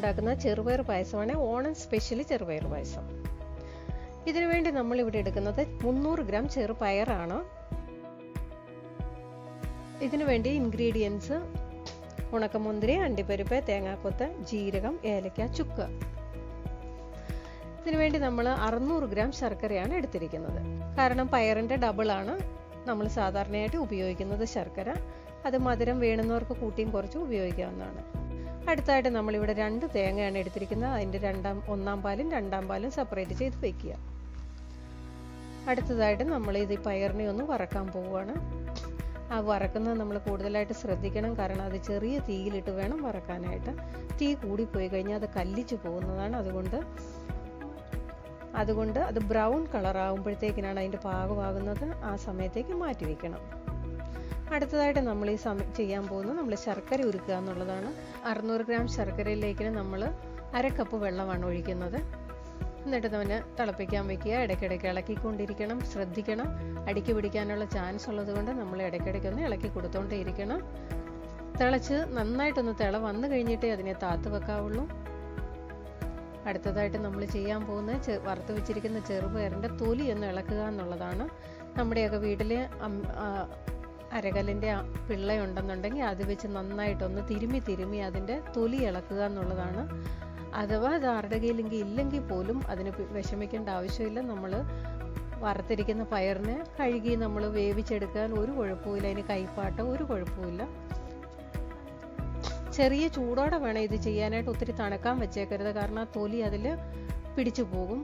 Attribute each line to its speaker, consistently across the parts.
Speaker 1: ഉണ്ടാക്കുന്ന ചെറുപയർ പായസമാണ് ഓണം സ്പെഷ്യൽ ചെറുപയർ പായസം ഇതിനു വേണ്ടി നമ്മൾ ഇവിടെ എടുക്കുന്നത് മുന്നൂറ് ഗ്രാം ചെറുപയറാണ് ഇതിനു വേണ്ടി ഇൻഗ്രീഡിയൻസ് ഉണക്കമുന്തിരി അണ്ടിപ്പരിപ്പ് തേങ്ങാക്കൊത്ത് ജീരകം ഏലക്ക ചുക്ക് ഇതിനു വേണ്ടി നമ്മൾ അറുന്നൂറ് ഗ്രാം ശർക്കരയാണ് എടുത്തിരിക്കുന്നത് കാരണം പയറിൻ്റെ ഡബിളാണ് നമ്മൾ സാധാരണയായിട്ട് ഉപയോഗിക്കുന്നത് ശർക്കര അത് മധുരം വേണമെന്നവർക്ക് കൂട്ടിയും കുറച്ചും ഉപയോഗിക്കാവുന്നതാണ് അടുത്തായിട്ട് നമ്മളിവിടെ രണ്ട് തേങ്ങയാണ് എടുത്തിരിക്കുന്നത് അതിൻ്റെ രണ്ടാം ഒന്നാം പാലും രണ്ടാം പാലും സെപ്പറേറ്റ് ചെയ്ത് വയ്ക്കുക അടുത്തതായിട്ട് നമ്മൾ ഇത് ഈ പയറിനെ ഒന്ന് വറക്കാൻ പോവുകയാണ് ആ വറക്കുന്നത് നമ്മൾ കൂടുതലായിട്ട് ശ്രദ്ധിക്കണം കാരണം അത് ചെറിയ തീയിലിട്ട് വേണം വറക്കാനായിട്ട് തീ കൂടിപ്പോയി കഴിഞ്ഞാൽ അത് കല്ലിച്ചു പോകുന്നതാണ് അതുകൊണ്ട് അതുകൊണ്ട് അത് ബ്രൗൺ കളർ ആകുമ്പോഴത്തേക്കിനാണ് അതിൻ്റെ പാകമാകുന്നത് ആ സമയത്തേക്ക് മാറ്റി വയ്ക്കണം അടുത്തതായിട്ട് നമ്മൾ ഈ സമയം ചെയ്യാൻ പോകുന്നത് നമ്മൾ ശർക്കര ഉരുക്കുക എന്നുള്ളതാണ് അറുന്നൂറ് ഗ്രാം ശർക്കരയിലേക്ക് നമ്മൾ അര കപ്പ് വെള്ളമാണ് ഒഴിക്കുന്നത് എന്നിട്ട് തന്നെ തിളപ്പിക്കാൻ വെക്കുക ഇടയ്ക്കിടയ്ക്ക് ഇളക്കിക്കൊണ്ടിരിക്കണം ശ്രദ്ധിക്കണം അടിക്ക് പിടിക്കാനുള്ള ചാൻസ് ഉള്ളത് കൊണ്ട് നമ്മൾ ഇടയ്ക്കിടയ്ക്ക് ഒന്ന് ഇളക്കി കൊടുത്തോണ്ടേ ഇരിക്കണം തിളച്ച് നന്നായിട്ടൊന്ന് തിള വന്നു കഴിഞ്ഞിട്ടേ അതിനെ താത്ത് വെക്കാവുള്ളൂ അടുത്തതായിട്ട് നമ്മൾ ചെയ്യാൻ പോകുന്ന വറുത്ത് വെച്ചിരിക്കുന്ന ചെറുപയറിൻ്റെ തൊലി ഒന്ന് ഇളക്കുക എന്നുള്ളതാണ് നമ്മുടെയൊക്കെ വീട്ടിൽ അരകല്ലിൻ്റെ പിള്ളയുണ്ടെന്നുണ്ടെങ്കിൽ അത് വെച്ച് നന്നായിട്ടൊന്ന് തിരുമ്മി തിരുമ്മി അതിൻ്റെ തൊലി ഇളക്കുക എന്നുള്ളതാണ് അഥവാ അത് ആരുടെ കയ്യിലെങ്കിൽ ഇല്ലെങ്കിൽ പോലും അതിന് വിഷമിക്കേണ്ട ആവശ്യമില്ല നമ്മൾ വറുത്തിരിക്കുന്ന പയറിനെ കഴുകി നമ്മൾ വേവിച്ചെടുക്കാൻ ഒരു കുഴപ്പമില്ല അതിന് കൈപ്പാട്ടോ ഒരു കുഴപ്പമില്ല ചെറിയ ചൂടോടെ വേണം ഇത് ചെയ്യാനായിട്ട് ഒത്തിരി തണുക്കാൻ വെച്ചേക്കരുത് കാരണം ആ തൊലി അതിൽ പിടിച്ചു പോകും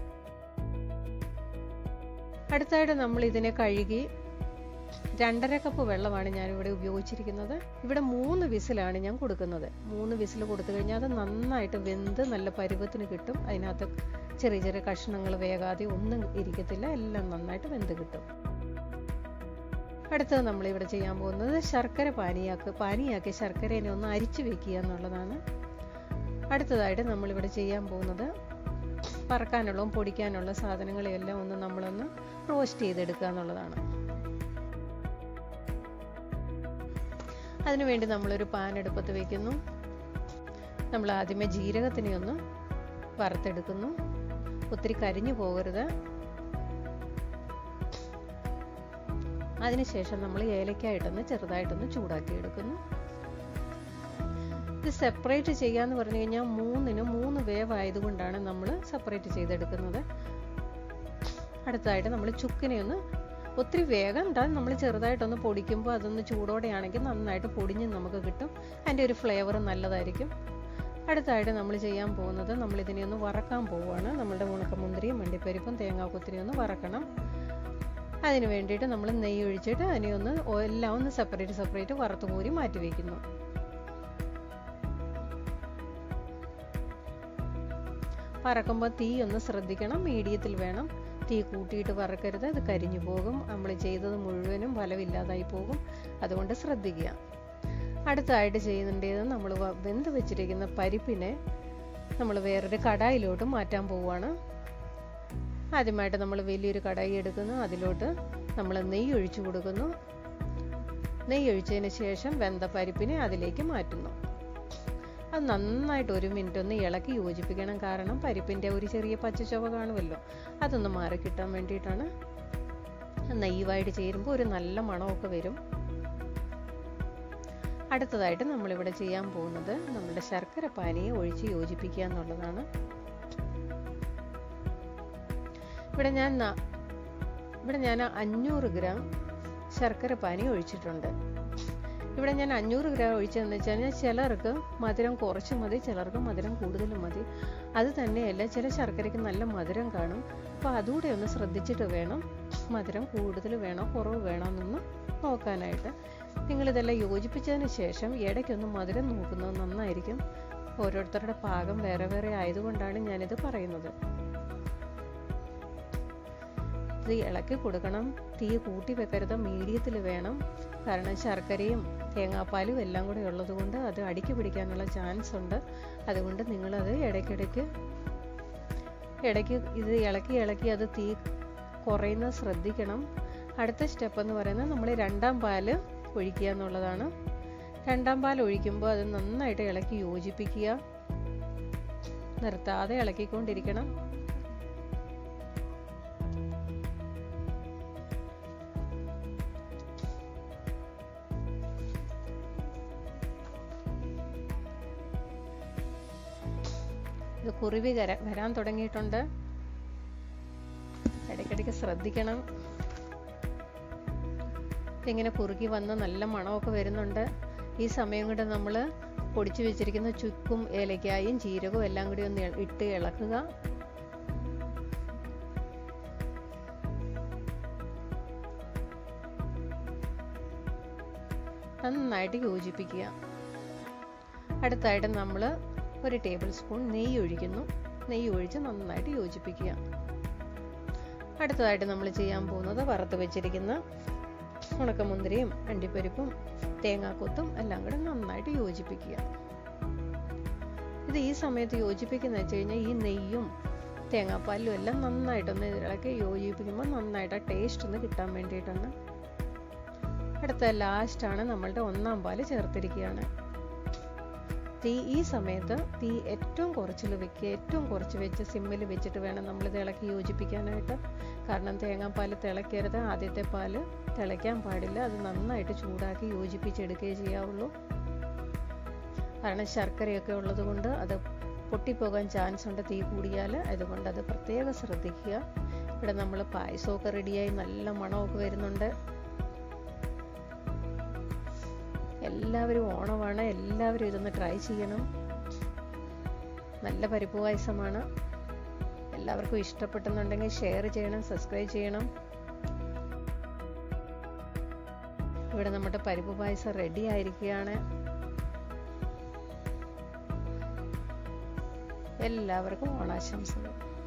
Speaker 1: അടുത്തായിട്ട് നമ്മൾ ഇതിനെ കഴുകി രണ്ടര കപ്പ് വെള്ളമാണ് ഞാനിവിടെ ഉപയോഗിച്ചിരിക്കുന്നത് ഇവിടെ മൂന്ന് വിസിലാണ് ഞാൻ കൊടുക്കുന്നത് മൂന്ന് വിസിൽ കൊടുത്തു കഴിഞ്ഞാൽ അത് നന്നായിട്ട് വെന്ത് നല്ല പരുവത്തിന് കിട്ടും അതിനകത്ത് ചെറിയ ചെറിയ കഷ്ണങ്ങൾ വേകാതെ ഒന്നും ഇരിക്കത്തില്ല എല്ലാം നന്നായിട്ട് വെന്ത് കിട്ടും അടുത്തത് നമ്മളിവിടെ ചെയ്യാൻ പോകുന്നത് ശർക്കര പാനിയാക്ക് പാനിയാക്കി ശർക്കരേനെ ഒന്ന് അരിച്ചു വെക്കുക എന്നുള്ളതാണ് അടുത്തതായിട്ട് നമ്മളിവിടെ ചെയ്യാൻ പോകുന്നത് പറക്കാനുള്ളതും പൊടിക്കാനുള്ള സാധനങ്ങളെല്ലാം ഒന്ന് നമ്മളൊന്ന് റോസ്റ്റ് ചെയ്തെടുക്കുക എന്നുള്ളതാണ് അതിനുവേണ്ടി നമ്മളൊരു പാൻ എടുപ്പത്ത് വയ്ക്കുന്നു നമ്മൾ ആദ്യമേ ജീരകത്തിനെ ഒന്ന് വറുത്തെടുക്കുന്നു ഒത്തിരി കരിഞ്ഞു പോകരുത് അതിനുശേഷം നമ്മൾ ഏലക്കായിട്ടൊന്ന് ചെറുതായിട്ടൊന്ന് ചൂടാക്കി എടുക്കുന്നു ഇത് സെപ്പറേറ്റ് ചെയ്യാന്ന് പറഞ്ഞു കഴിഞ്ഞാൽ മൂന്നിന് മൂന്ന് വേവ് ആയതുകൊണ്ടാണ് നമ്മൾ സെപ്പറേറ്റ് ചെയ്തെടുക്കുന്നത് അടുത്തതായിട്ട് നമ്മൾ ചുക്കിനെ ഒന്ന് ഒത്തിരി വേഗം ഉണ്ടാ നമ്മൾ ചെറുതായിട്ടൊന്ന് പൊടിക്കുമ്പോൾ അതൊന്ന് ചൂടോടെയാണെങ്കിൽ നന്നായിട്ട് പൊടിഞ്ഞ് നമുക്ക് കിട്ടും അതിൻ്റെ ഒരു ഫ്ലേവർ നല്ലതായിരിക്കും അടുത്തായിട്ട് നമ്മൾ ചെയ്യാൻ പോകുന്നത് നമ്മൾ ഇതിനെ ഒന്ന് വറക്കാൻ പോവുകയാണ് നമ്മളുടെ ഉണക്കമുന്തിരിയും വണ്ടിപ്പരിപ്പും തേങ്ങാക്കൊത്തിരിയും ഒന്ന് വറക്കണം അതിന് വേണ്ടിയിട്ട് നമ്മൾ നെയ്യ് ഒഴിച്ചിട്ട് അതിനെ ഒന്ന് എല്ലാം ഒന്ന് സെപ്പറേറ്റ് സെപ്പറേറ്റ് വറുത്ത് കോരി മാറ്റി വയ്ക്കുന്നു വറക്കുമ്പോൾ തീ ഒന്ന് ശ്രദ്ധിക്കണം മീഡിയത്തിൽ വേണം തീ കൂട്ടിയിട്ട് വറക്കരുത് അത് കരിഞ്ഞു പോകും നമ്മൾ ചെയ്തത് മുഴുവനും ഫലമില്ലാതായി പോകും അതുകൊണ്ട് ശ്രദ്ധിക്കുക അടുത്തായിട്ട് ചെയ്യുന്നുണ്ടേത് നമ്മൾ വെന്ത് വെച്ചിരിക്കുന്ന പരിപ്പിനെ നമ്മൾ വേറൊരു കടായിലോട്ട് മാറ്റാൻ പോവുകയാണ് ആദ്യമായിട്ട് നമ്മൾ വലിയൊരു കടായി എടുക്കുന്നു അതിലോട്ട് നമ്മൾ നെയ്യ് ഒഴിച്ചു കൊടുക്കുന്നു നെയ്യ് ഒഴിച്ചതിന് ശേഷം വെന്ത പരിപ്പിനെ അതിലേക്ക് മാറ്റുന്നു അത് നന്നായിട്ട് ഒരു മിനിറ്റ് ഒന്ന് ഇളക്കി യോജിപ്പിക്കണം കാരണം പരിപ്പിൻ്റെ ഒരു ചെറിയ പച്ചച്ചൊവ കാണുമല്ലോ അതൊന്ന് മാറി കിട്ടാൻ വേണ്ടിയിട്ടാണ് നെയ്യുമായിട്ട് ചേരുമ്പോൾ ഒരു നല്ല മണമൊക്കെ വരും അടുത്തതായിട്ട് നമ്മളിവിടെ ചെയ്യാൻ പോകുന്നത് നമ്മുടെ ശർക്കര പാനിയെ ഒഴിച്ച് യോജിപ്പിക്കുക എന്നുള്ളതാണ് ഇവിടെ ഞാൻ ഇവിടെ ഞാൻ അഞ്ഞൂറ് ഗ്രാം ശർക്കര പാനി ഒഴിച്ചിട്ടുണ്ട് ഇവിടെ ഞാൻ അഞ്ഞൂറ് ഗ്രാം ഒഴിച്ചതെന്ന് വെച്ച് കഴിഞ്ഞാൽ ചിലർക്ക് മധുരം കുറച്ച് മതി ചിലർക്ക് മധുരം കൂടുതൽ മതി അത് തന്നെയല്ല ചില ശർക്കരയ്ക്ക് നല്ല മധുരം കാണും അപ്പോൾ അതുകൂടെ ഒന്ന് ശ്രദ്ധിച്ചിട്ട് വേണം മധുരം കൂടുതൽ വേണോ കുറവ് വേണോ എന്നൊന്ന് നോക്കാനായിട്ട് നിങ്ങളിതെല്ലാം യോജിപ്പിച്ചതിന് ശേഷം ഇടയ്ക്കൊന്ന് മധുരം നോക്കുന്നത് നന്നായിരിക്കും ഓരോരുത്തരുടെ പാകം വേറെ വേറെ ആയതുകൊണ്ടാണ് ഞാനിത് പറയുന്നത് ഇത് ഇളക്കി കൊടുക്കണം തീ കൂട്ടി വെക്കരുത് മീഡിയത്തിൽ വേണം കാരണം ശർക്കരയും തേങ്ങാപ്പാലും എല്ലാം കൂടെ ഉള്ളതുകൊണ്ട് അത് അടിക്ക് പിടിക്കാനുള്ള ചാൻസ് ഉണ്ട് അതുകൊണ്ട് നിങ്ങളത് ഇടയ്ക്കിടയ്ക്ക് ഇടയ്ക്ക് ഇത് ഇളക്കി ഇളക്കി അത് തീ കുറയുന്നത് ശ്രദ്ധിക്കണം അടുത്ത സ്റ്റെപ്പ് എന്ന് പറയുന്നത് നമ്മൾ രണ്ടാം പാല് ഒഴിക്കുക എന്നുള്ളതാണ് രണ്ടാം പാൽ ഒഴിക്കുമ്പോൾ അത് നന്നായിട്ട് ഇളക്കി യോജിപ്പിക്കുക നിർത്താതെ ഇളക്കിക്കൊണ്ടിരിക്കണം ഇത് കുറുവി കര വരാൻ തുടങ്ങിയിട്ടുണ്ട് ഇടയ്ക്കിടയ്ക്ക് ശ്രദ്ധിക്കണം ഇതിങ്ങനെ കുറുകി വന്ന് നല്ല മണമൊക്കെ വരുന്നുണ്ട് ഈ സമയം കൊണ്ട് നമ്മൾ പൊടിച്ചു വെച്ചിരിക്കുന്ന ചുക്കും ഏലക്കായും ജീരകവും എല്ലാം കൂടി ഒന്ന് ഇട്ട് ഇളക്കുക നന്നായിട്ട് യോജിപ്പിക്കുക അടുത്തായിട്ട് നമ്മൾ ഒരു ടേബിൾ സ്പൂൺ നെയ്യ് ഒഴിക്കുന്നു നെയ്യ് ഒഴിച്ച് നന്നായിട്ട് യോജിപ്പിക്കുക അടുത്തതായിട്ട് നമ്മൾ ചെയ്യാൻ പോകുന്നത് വറുത്ത് വെച്ചിരിക്കുന്ന ഉണക്കമുന്തിരിയും അണ്ടിപ്പരിപ്പും തേങ്ങാക്കൊത്തും എല്ലാം കൂടെ നന്നായിട്ട് യോജിപ്പിക്കുക ഇത് ഈ സമയത്ത് യോജിപ്പിക്കുന്ന വെച്ച് കഴിഞ്ഞാൽ ഈ നെയ്യും തേങ്ങാപ്പാലും എല്ലാം നന്നായിട്ടൊന്ന് ഇളക്കി യോജിപ്പിക്കുമ്പോൾ നന്നായിട്ട് ആ ടേസ്റ്റ് ഒന്ന് കിട്ടാൻ വേണ്ടിയിട്ടാണ് അടുത്ത ലാസ്റ്റാണ് നമ്മളുടെ ഒന്നാം പാല് ചേർത്തിരിക്കുകയാണ് തീ ഈ സമയത്ത് തീ ഏറ്റവും കുറച്ചിൽ വെക്കുക ഏറ്റവും കുറച്ച് വെച്ച് സിമ്മിൽ വെച്ചിട്ട് വേണം നമ്മൾ ഇത് ഇളക്കി യോജിപ്പിക്കാനായിട്ട് കാരണം തേങ്ങാപ്പാൽ തിളയ്ക്കരുത് ആദ്യത്തെ പാല് തിളയ്ക്കാൻ പാടില്ല അത് നന്നായിട്ട് ചൂടാക്കി യോജിപ്പിച്ചെടുക്കുകയേ ചെയ്യാവുള്ളൂ കാരണം ശർക്കരയൊക്കെ ഉള്ളത് കൊണ്ട് അത് പൊട്ടിപ്പോകാൻ ചാൻസ് ഉണ്ട് തീ കൂടിയാൽ അതുകൊണ്ട് അത് പ്രത്യേകം ശ്രദ്ധിക്കുക ഇവിടെ നമ്മൾ പായസമൊക്കെ റെഡിയായി നല്ല മണമൊക്കെ വരുന്നുണ്ട് എല്ലാവരും ഓണമാണ് എല്ലാവരും ഇതൊന്ന് ട്രൈ ചെയ്യണം നല്ല പരിപ്പ് പായസമാണ് എല്ലാവർക്കും ഇഷ്ടപ്പെട്ടെന്നുണ്ടെങ്കിൽ ഷെയർ ചെയ്യണം സബ്സ്ക്രൈബ് ചെയ്യണം ഇവിടെ നമ്മുടെ പരിപ്പ് പായസം റെഡി ആയിരിക്കുകയാണ് എല്ലാവർക്കും ഓണാശംസകൾ